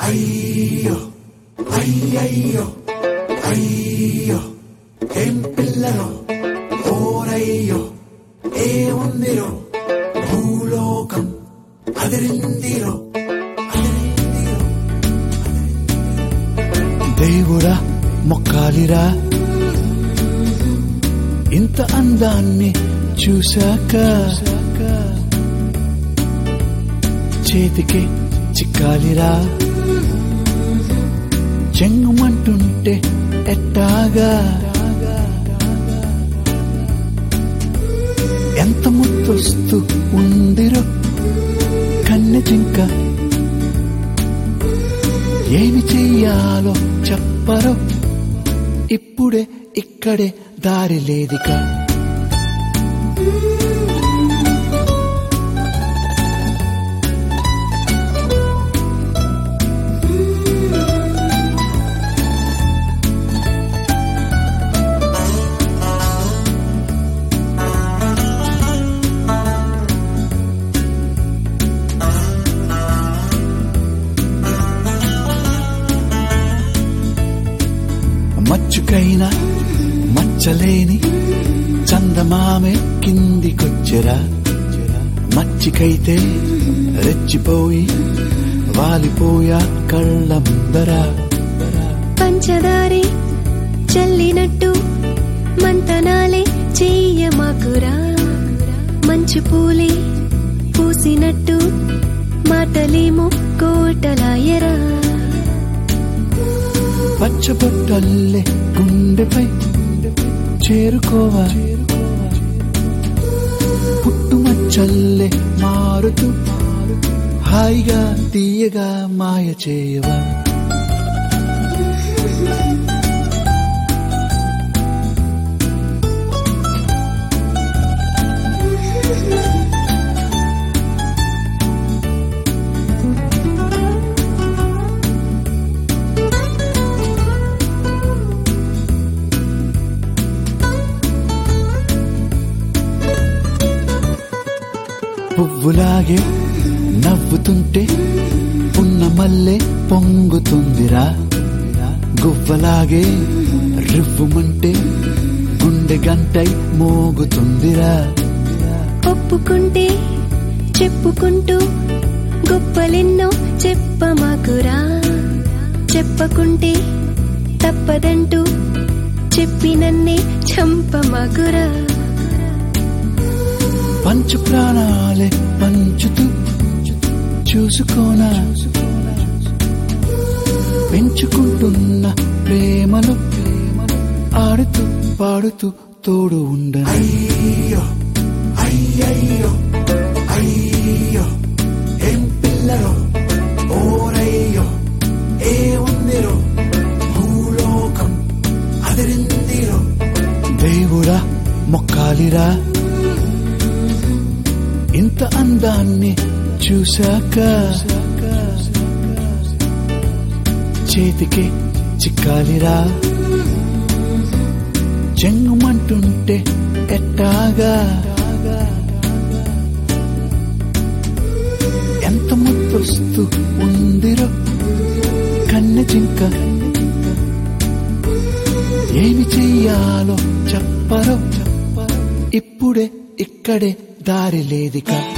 అయ్యో అయ్యయ్యో అయ్యో ఏం పిల్లలో ఓరయ్యో ఏ ఉందిరో భూలోకం అదిరిందిరో అదిరిందిరో దేవుడా మొక్కాలిరా ఇంత అందాన్ని చూశాక చేతికి చిక్కాలిరా చెంగుమంటుంటే ఎట్టాగా ఎంత ముద్దొస్తూ ఉందిరో కన్నె జింక ఏమి చెయ్యాలో చెప్పరో ఇప్పుడే ఇక్కడే దారి లేదిక మచ్చుకైనా మచ్చలేని చందమామే కిందికొచ్చెరా మచ్చికైతే రెచ్చిపోయి వాలిపోయా కళ్ళ ముందరా పంచదారే చల్లినట్టు మంతనాలే చెయ్యమాకురా మంచు పూలే పూసినట్టు మాటలేమో కోటలాయరా పచ్చబొట్టల్లే గుండెపై చేరుకోవా పుట్టుమచ్చల్లే మారుతూ హాయిగా తీయగా మాయ చేయవా పువ్వులాగే నవ్వుతుంటే పున్న మల్లె పొంగుతుందిరా గువ్వలాగే రివ్వుమంటే గుండె గంటై మోగుతుందిరా ఒప్పుకుంటే చెప్పుకుంటూ గొప్పలెన్నో చెప్పమాకురా చెప్పకుంటే తప్పదంటూ చెప్పి నన్నే చంపమాకురా పంచు ప్రాణాలే పంచుతూ చూసుకోనా పెంచుకుంటున్న ప్రేమలు ఆడుతూ పాడుతూ తోడు ఉండను అయ్యో అయ్యయ్యో అయ్యో ఏం పిల్లలో ఓరయ్యో ఏ ఉందిరో భూలోకం అదిరిందిరో దేవుడా మొక్కాలిరా ఇంత అందాన్ని చూశాక చేతికి చిక్కాలిరా చెంగుమంటుంటే ఎట్టాగా ఎంత ముద్దొస్తూ ఉందిరో కన్నె జింక ఏమి చెయ్యాలో చెప్పరో ఇప్పుడే ఇక్కడే దారి లేదిక